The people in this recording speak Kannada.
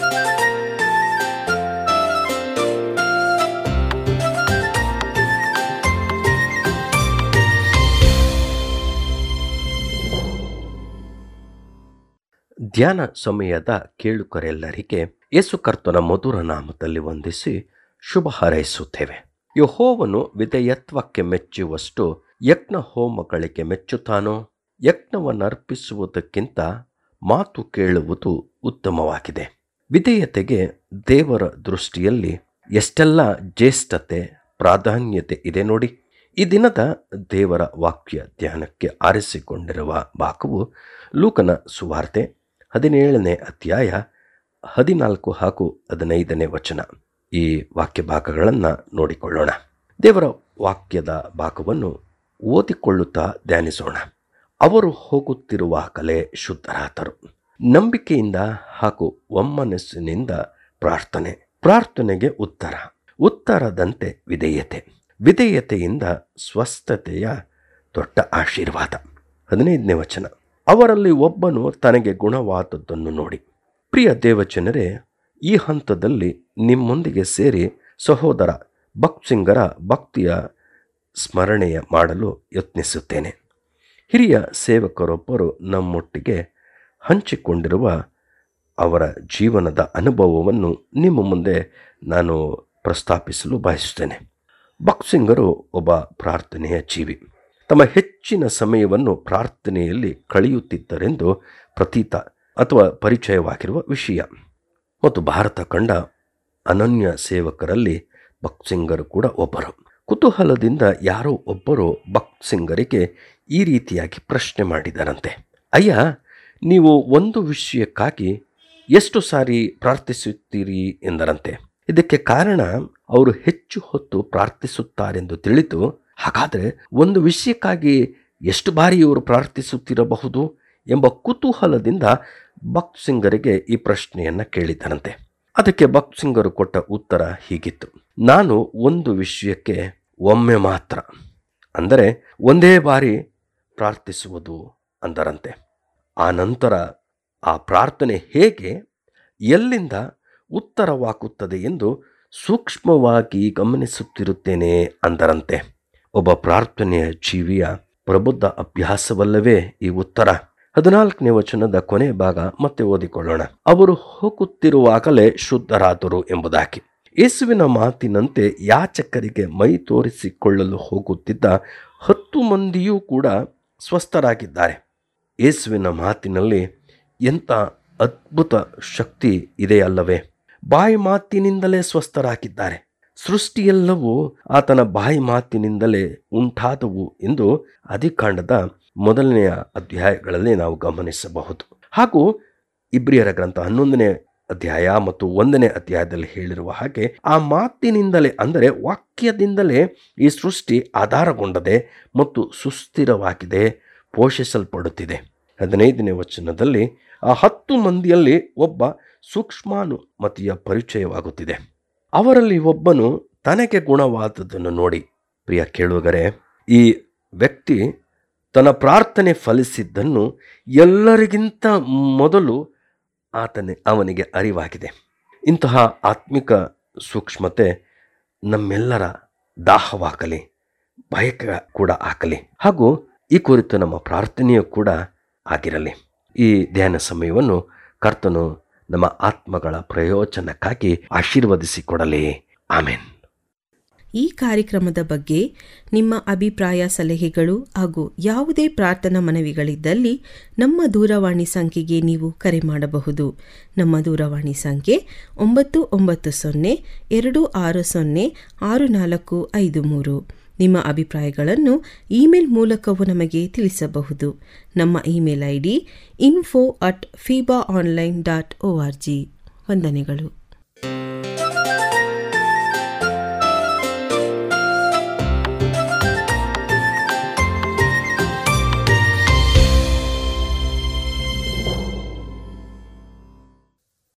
ಧ್ಯಾನ ಸಮಯದ ಕೇಳುಗರೆಲ್ಲರಿಗೆ ಯೇಸು ಕರ್ತನ ಮಧುರ ನಾಮದಲ್ಲಿ ವಂದಿಸಿ ಶುಭ ಹಾರೈಸುತ್ತೇವೆ ಯಹೋವನು ವಿಧೇಯತ್ವಕ್ಕೆ ಮೆಚ್ಚುವಷ್ಟು ಯಜ್ಞ ಹೋಮಗಳಿಗೆ ಮೆಚ್ಚುತ್ತಾನೋ ಯಜ್ಞವನ್ನರ್ಪಿಸುವುದಕ್ಕಿಂತ ಮಾತು ಕೇಳುವುದು ಉತ್ತಮವಾಗಿದೆ ವಿಧೇಯತೆಗೆ ದೇವರ ದೃಷ್ಟಿಯಲ್ಲಿ ಎಷ್ಟೆಲ್ಲ ಜ್ಯೇಷ್ಠತೆ ಪ್ರಾಧಾನ್ಯತೆ ಇದೆ ನೋಡಿ ಈ ದಿನದ ದೇವರ ವಾಕ್ಯ ಧ್ಯಾನಕ್ಕೆ ಆರಿಸಿಕೊಂಡಿರುವ ಭಾಗವು ಲೂಕನ ಸುವಾರ್ತೆ ಹದಿನೇಳನೇ ಅಧ್ಯಾಯ ಹದಿನಾಲ್ಕು ಹಾಗೂ ಹದಿನೈದನೇ ವಚನ ಈ ವಾಕ್ಯ ಭಾಗಗಳನ್ನು ನೋಡಿಕೊಳ್ಳೋಣ ದೇವರ ವಾಕ್ಯದ ಭಾಗವನ್ನು ಓದಿಕೊಳ್ಳುತ್ತಾ ಧ್ಯಾನಿಸೋಣ ಅವರು ಹೋಗುತ್ತಿರುವಾಗಲೇ ಶುದ್ಧರಾದರು ನಂಬಿಕೆಯಿಂದ ಹಾಗೂ ಒಮ್ಮನಸ್ಸಿನಿಂದ ಪ್ರಾರ್ಥನೆ ಪ್ರಾರ್ಥನೆಗೆ ಉತ್ತರ ಉತ್ತರದಂತೆ ವಿಧೇಯತೆ ವಿಧೇಯತೆಯಿಂದ ಸ್ವಸ್ಥತೆಯ ದೊಡ್ಡ ಆಶೀರ್ವಾದ ಹದಿನೈದನೇ ವಚನ ಅವರಲ್ಲಿ ಒಬ್ಬನು ತನಗೆ ಗುಣವಾದದ್ದನ್ನು ನೋಡಿ ಪ್ರಿಯ ದೇವಚನರೇ ಈ ಹಂತದಲ್ಲಿ ನಿಮ್ಮೊಂದಿಗೆ ಸೇರಿ ಸಹೋದರ ಭಕ್ಸಿಂಗರ ಭಕ್ತಿಯ ಸ್ಮರಣೆಯ ಮಾಡಲು ಯತ್ನಿಸುತ್ತೇನೆ ಹಿರಿಯ ಸೇವಕರೊಬ್ಬರು ನಮ್ಮೊಟ್ಟಿಗೆ ಹಂಚಿಕೊಂಡಿರುವ ಅವರ ಜೀವನದ ಅನುಭವವನ್ನು ನಿಮ್ಮ ಮುಂದೆ ನಾನು ಪ್ರಸ್ತಾಪಿಸಲು ಬಯಸುತ್ತೇನೆ ಭಕ್ಸಿಂಗರು ಒಬ್ಬ ಪ್ರಾರ್ಥನೆಯ ಜೀವಿ ತಮ್ಮ ಹೆಚ್ಚಿನ ಸಮಯವನ್ನು ಪ್ರಾರ್ಥನೆಯಲ್ಲಿ ಕಳೆಯುತ್ತಿದ್ದರೆಂದು ಪ್ರತೀತ ಅಥವಾ ಪರಿಚಯವಾಗಿರುವ ವಿಷಯ ಮತ್ತು ಭಾರತ ಕಂಡ ಅನನ್ಯ ಸೇವಕರಲ್ಲಿ ಭಕ್ಸಿಂಗರು ಕೂಡ ಒಬ್ಬರು ಕುತೂಹಲದಿಂದ ಯಾರೋ ಒಬ್ಬರು ಭಕ್ಸಿಂಗರಿಗೆ ಈ ರೀತಿಯಾಗಿ ಪ್ರಶ್ನೆ ಮಾಡಿದರಂತೆ ಅಯ್ಯ ನೀವು ಒಂದು ವಿಷಯಕ್ಕಾಗಿ ಎಷ್ಟು ಸಾರಿ ಪ್ರಾರ್ಥಿಸುತ್ತೀರಿ ಎಂದರಂತೆ ಇದಕ್ಕೆ ಕಾರಣ ಅವರು ಹೆಚ್ಚು ಹೊತ್ತು ಪ್ರಾರ್ಥಿಸುತ್ತಾರೆಂದು ತಿಳಿದು ಹಾಗಾದರೆ ಒಂದು ವಿಷಯಕ್ಕಾಗಿ ಎಷ್ಟು ಬಾರಿ ಇವರು ಪ್ರಾರ್ಥಿಸುತ್ತಿರಬಹುದು ಎಂಬ ಕುತೂಹಲದಿಂದ ಭಕ್ತ್ ಸಿಂಗರಿಗೆ ಈ ಪ್ರಶ್ನೆಯನ್ನು ಕೇಳಿದರಂತೆ ಅದಕ್ಕೆ ಭಕ್ತ್ ಸಿಂಗರು ಕೊಟ್ಟ ಉತ್ತರ ಹೀಗಿತ್ತು ನಾನು ಒಂದು ವಿಷಯಕ್ಕೆ ಒಮ್ಮೆ ಮಾತ್ರ ಅಂದರೆ ಒಂದೇ ಬಾರಿ ಪ್ರಾರ್ಥಿಸುವುದು ಅಂದರಂತೆ ಆ ನಂತರ ಆ ಪ್ರಾರ್ಥನೆ ಹೇಗೆ ಎಲ್ಲಿಂದ ಉತ್ತರವಾಗುತ್ತದೆ ಎಂದು ಸೂಕ್ಷ್ಮವಾಗಿ ಗಮನಿಸುತ್ತಿರುತ್ತೇನೆ ಅಂದರಂತೆ ಒಬ್ಬ ಪ್ರಾರ್ಥನೆಯ ಜೀವಿಯ ಪ್ರಬುದ್ಧ ಅಭ್ಯಾಸವಲ್ಲವೇ ಈ ಉತ್ತರ ಹದಿನಾಲ್ಕನೇ ವಚನದ ಕೊನೆ ಭಾಗ ಮತ್ತೆ ಓದಿಕೊಳ್ಳೋಣ ಅವರು ಹೋಗುತ್ತಿರುವಾಗಲೇ ಶುದ್ಧರಾದರು ಎಂಬುದಾಗಿ ಯೇಸುವಿನ ಮಾತಿನಂತೆ ಯಾಚಕರಿಗೆ ಮೈ ತೋರಿಸಿಕೊಳ್ಳಲು ಹೋಗುತ್ತಿದ್ದ ಹತ್ತು ಮಂದಿಯೂ ಕೂಡ ಸ್ವಸ್ಥರಾಗಿದ್ದಾರೆ ಯೇಸುವಿನ ಮಾತಿನಲ್ಲಿ ಎಂಥ ಅದ್ಭುತ ಶಕ್ತಿ ಇದೆಯಲ್ಲವೇ ಬಾಯಿ ಮಾತಿನಿಂದಲೇ ಸ್ವಸ್ಥರಾಗಿದ್ದಾರೆ ಸೃಷ್ಟಿಯೆಲ್ಲವೂ ಆತನ ಬಾಯಿ ಮಾತಿನಿಂದಲೇ ಉಂಟಾದವು ಎಂದು ಅಧಿಕಾಂಡದ ಮೊದಲನೆಯ ಅಧ್ಯಾಯಗಳಲ್ಲಿ ನಾವು ಗಮನಿಸಬಹುದು ಹಾಗೂ ಇಬ್ರಿಯರ ಗ್ರಂಥ ಹನ್ನೊಂದನೇ ಅಧ್ಯಾಯ ಮತ್ತು ಒಂದನೇ ಅಧ್ಯಾಯದಲ್ಲಿ ಹೇಳಿರುವ ಹಾಗೆ ಆ ಮಾತಿನಿಂದಲೇ ಅಂದರೆ ವಾಕ್ಯದಿಂದಲೇ ಈ ಸೃಷ್ಟಿ ಆಧಾರಗೊಂಡದೆ ಮತ್ತು ಸುಸ್ಥಿರವಾಗಿದೆ ಪೋಷಿಸಲ್ಪಡುತ್ತಿದೆ ಹದಿನೈದನೇ ವಚನದಲ್ಲಿ ಆ ಹತ್ತು ಮಂದಿಯಲ್ಲಿ ಒಬ್ಬ ಸೂಕ್ಷ್ಮಾನುಮತಿಯ ಪರಿಚಯವಾಗುತ್ತಿದೆ ಅವರಲ್ಲಿ ಒಬ್ಬನು ತನಗೆ ಗುಣವಾದದ್ದನ್ನು ನೋಡಿ ಪ್ರಿಯ ಕೇಳುಗರೆ ಈ ವ್ಯಕ್ತಿ ತನ್ನ ಪ್ರಾರ್ಥನೆ ಫಲಿಸಿದ್ದನ್ನು ಎಲ್ಲರಿಗಿಂತ ಮೊದಲು ಆತನೇ ಅವನಿಗೆ ಅರಿವಾಗಿದೆ ಇಂತಹ ಆತ್ಮಿಕ ಸೂಕ್ಷ್ಮತೆ ನಮ್ಮೆಲ್ಲರ ದಾಹವಾಗಲಿ ಬಯಕೆ ಕೂಡ ಆಗಲಿ ಹಾಗೂ ಈ ಕುರಿತು ನಮ್ಮ ಪ್ರಾರ್ಥನೆಯೂ ಕೂಡ ಆಗಿರಲಿ ಈ ಧ್ಯಾನ ಸಮಯವನ್ನು ಕರ್ತನು ನಮ್ಮ ಆತ್ಮಗಳ ಪ್ರಯೋಜನಕ್ಕಾಗಿ ಆಶೀರ್ವದಿಸಿಕೊಡಲಿ ಆಮೇನ್ ಈ ಕಾರ್ಯಕ್ರಮದ ಬಗ್ಗೆ ನಿಮ್ಮ ಅಭಿಪ್ರಾಯ ಸಲಹೆಗಳು ಹಾಗೂ ಯಾವುದೇ ಪ್ರಾರ್ಥನಾ ಮನವಿಗಳಿದ್ದಲ್ಲಿ ನಮ್ಮ ದೂರವಾಣಿ ಸಂಖ್ಯೆಗೆ ನೀವು ಕರೆ ಮಾಡಬಹುದು ನಮ್ಮ ದೂರವಾಣಿ ಸಂಖ್ಯೆ ಒಂಬತ್ತು ಒಂಬತ್ತು ಸೊನ್ನೆ ಎರಡು ಆರು ಸೊನ್ನೆ ಆರು ನಾಲ್ಕು ಐದು ಮೂರು ನಿಮ್ಮ ಅಭಿಪ್ರಾಯಗಳನ್ನು ಇಮೇಲ್ ಮೂಲಕವೂ ನಮಗೆ ತಿಳಿಸಬಹುದು ನಮ್ಮ email I D info at Feeba online dot O R G ವಂದನೆಗಳು